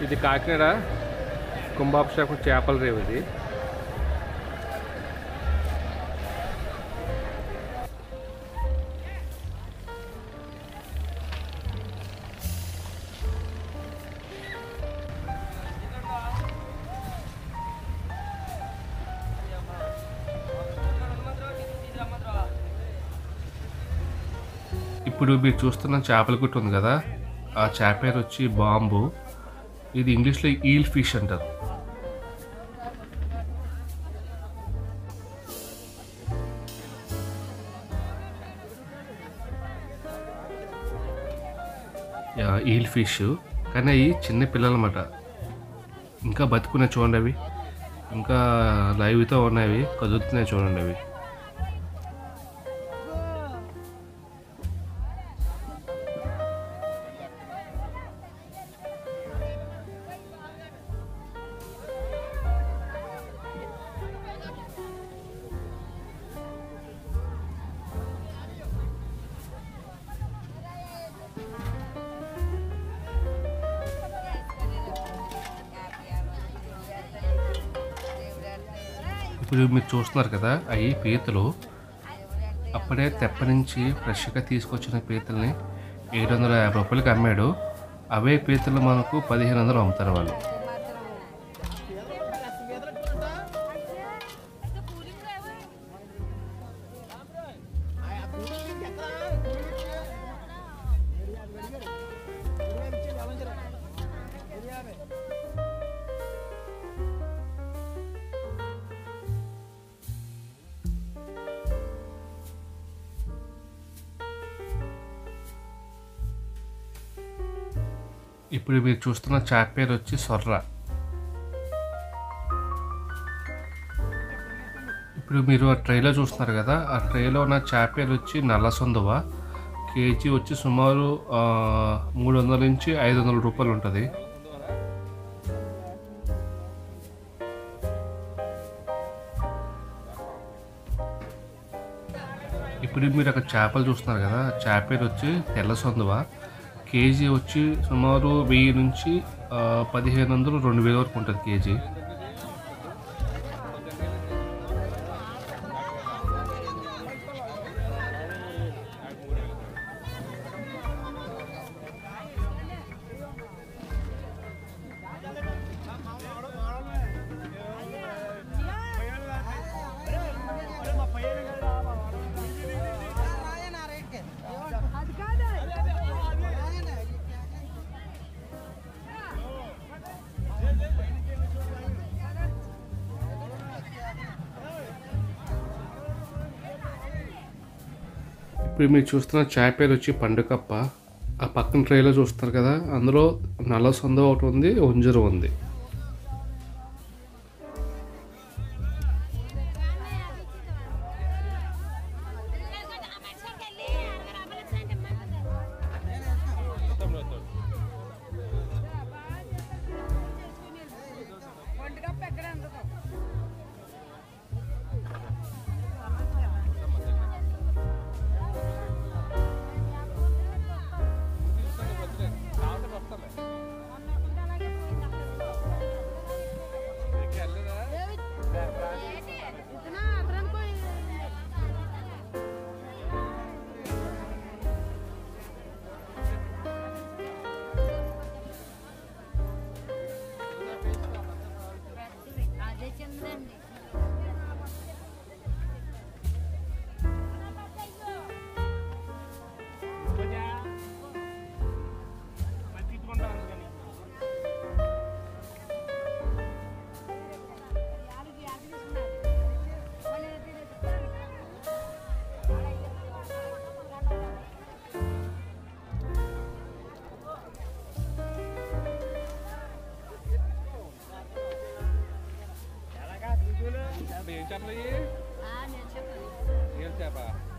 ఇది కాకినాడ కుంభాభిషేకం చేపల రేవు ఇది ఇప్పుడు మీరు చూస్తున్న చేపల గుట్ట ఉంది కదా ఆ చేప పేరు వచ్చి బాంబు ఇది ఇంగ్లీష్లో ఈల్ ఫిష్ అంటారు యా, ఈల్ ఫిష్ కానీ అవి చిన్న పిల్లలు అన్నమాట ఇంకా బతుకున్నాయి చూడండి అవి ఇంకా లైవ్తో ఉన్నాయి కదులుతున్నాయి చూడండి అవి ఇప్పుడు మీరు చూస్తున్నారు కదా అవి పీతలు అప్పుడే తెప్ప నుంచి ఫ్రెష్గా తీసుకొచ్చిన పీతల్ని ఏడు వందల యాభై రూపాయలకి అమ్మాడు అవే పీతలు మనకు పదిహేను వందలు అమ్ముతారు వాళ్ళు ఇప్పుడు మీరు చూస్తున్న చాప పేరు వచ్చి సొర్ర ఇప్పుడు మీరు ఆ ట్రైలో చూస్తున్నారు కదా ఆ ట్రైలో ఉన్న చాప పేరు వచ్చి నల్ల సొందువ కేజీ వచ్చి సుమారు ఆ, మూడు వందల నుంచి ఐదు వందల రూపాయలు ఉంటుంది ఇప్పుడు మీరు అక్కడ చేపలు చూస్తున్నారు కదా ఆ చేప పేరు వచ్చి తెల్ల సొందువ కేజీ వచ్చి సుమారు వెయ్యి నుంచి ఆ, పదిహేను వందలు రెండు వేల వరకు ఉంటుంది కేజీ ఇప్పుడు మీరు చూస్తున్న చాయ్ పేరు వచ్చి పండుకప్ప ఆ పక్కన ట్రైలో చూస్తారు కదా అందులో నల్ల సొంద ఒకటి ఉంది ఉంజరు ఉంది అదే చంద్రండి ఏం చేపలు నేను చెప్పాను ఏం చేప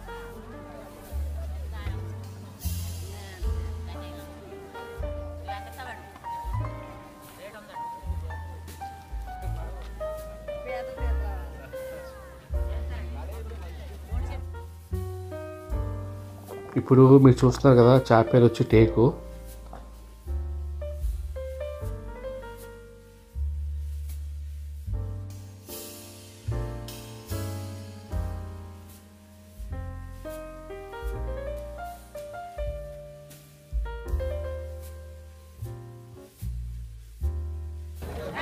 ఇప్పుడు మీరు చూస్తున్నారు కదా చేప పేరు వచ్చి టేకు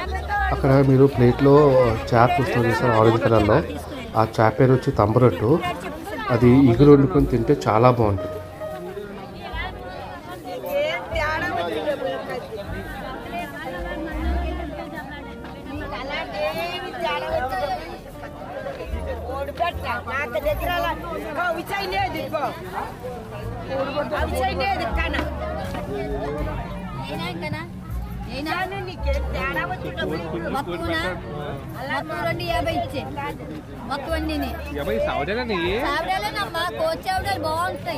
అక్కడ మీరు ప్లేట్లో చేప చూస్తారు చూస్తారు ఆరెంజ్ కలర్లో ఆ చేప పేరు వచ్చి తంబరట్టు అది ఇగురు వండుకొని తింటే చాలా బాగుంటుంది నాకు దగ్గర విచైనేది విచైనేది కన అయినా ఇంకనా అయినా నీకేం తేడా వచ్చిందో మొత్తమునా మొత్తం రెండు యాభై ఇచ్చే మొత్తం అన్ని సావిడాలేనమ్మా కోచ్ ఆవిడాలు బాగుంటాయి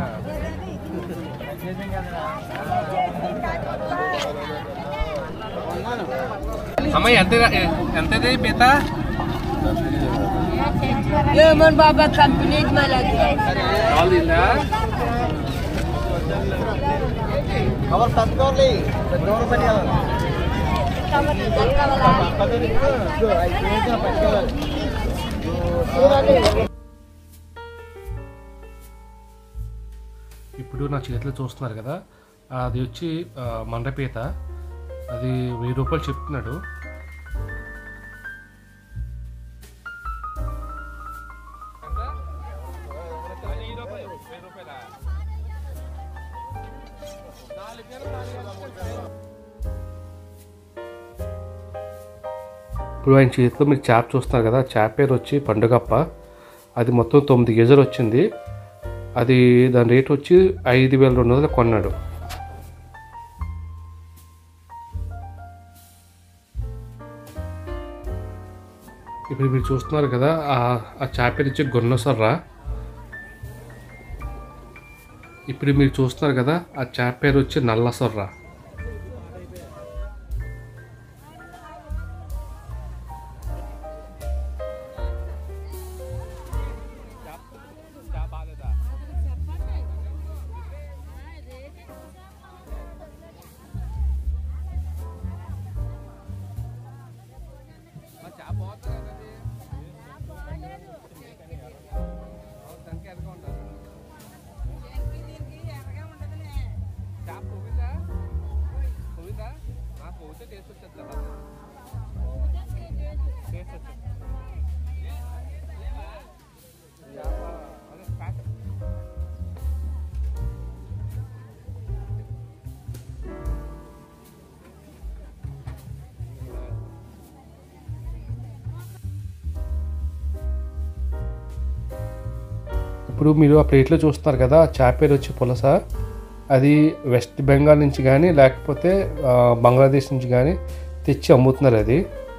అమ్మ ఎంత ఎంతది పీత లేమన్ బాబా కంపెనీ మళ్ళీ ఇప్పుడు నా చేతిలో చూస్తున్నారు కదా అది వచ్చి ఆ, మండపీత అది వెయ్యి రూపాయలు చెప్తున్నాడు ఇప్పుడు ఆయన చేతిలో మీరు చేప చూస్తున్నారు కదా చేప పేరు వచ్చి పండుగప్ప అది మొత్తం తొమ్మిది గేజలు వచ్చింది అది దాని రేట్ వచ్చి ఐదు వేల రెండు వందలు కొన్నాడు ఇప్పుడు మీరు చూస్తున్నారు కదా ఆ- ఆ చేప పేరు వచ్చి గొన్నసర్ర ఇప్పుడు మీరు చూస్తున్నారు కదా ఆ చేప పేరు వచ్చి నల్లసొర్ర ఇప్పుడు మీరు ఆ ప్లేట్లో చూస్తున్నారు కదా ఆ చేప పేరు వచ్చి పులస అది వెస్ట్ బెంగాల్ నుంచి కానీ లేకపోతే ఆ, బంగ్లాదేశ్ నుంచి కానీ తెచ్చి అమ్ముతున్నారు అది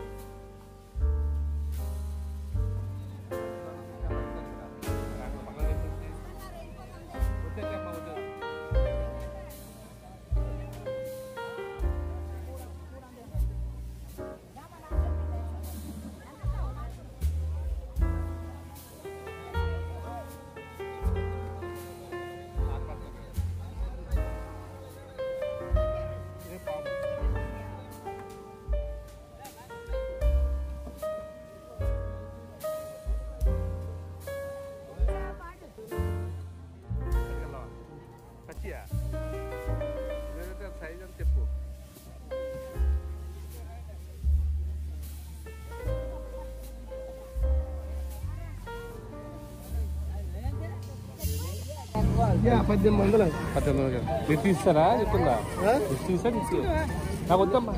పద్దెనిమిది వందలు పద్దెనిమిది మీరు తీస్తారా చెప్తుందా మీరు తీసా తీసి నాకు వద్దమ్మా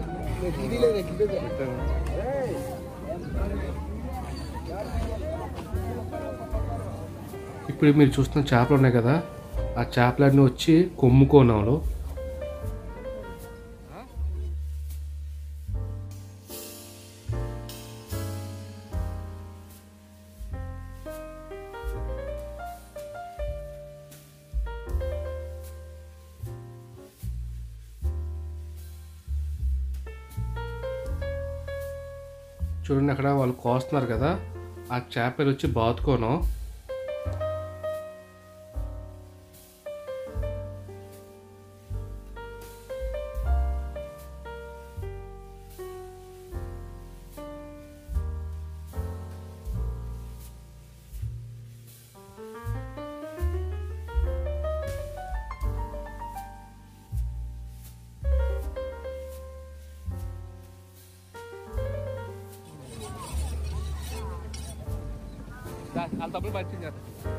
ఇప్పుడు మీరు చూస్తున్న చేపలు ఉన్నాయి కదా ఆ చేపలన్నీ వచ్చి కొమ్ము కోణంలో చూడండి అక్కడ వాళ్ళు కోస్తున్నారు కదా ఆ చేపలు వచ్చి బాతుకోనం వాళ్ళ తమ్ముడు పరిచయం చేస్తా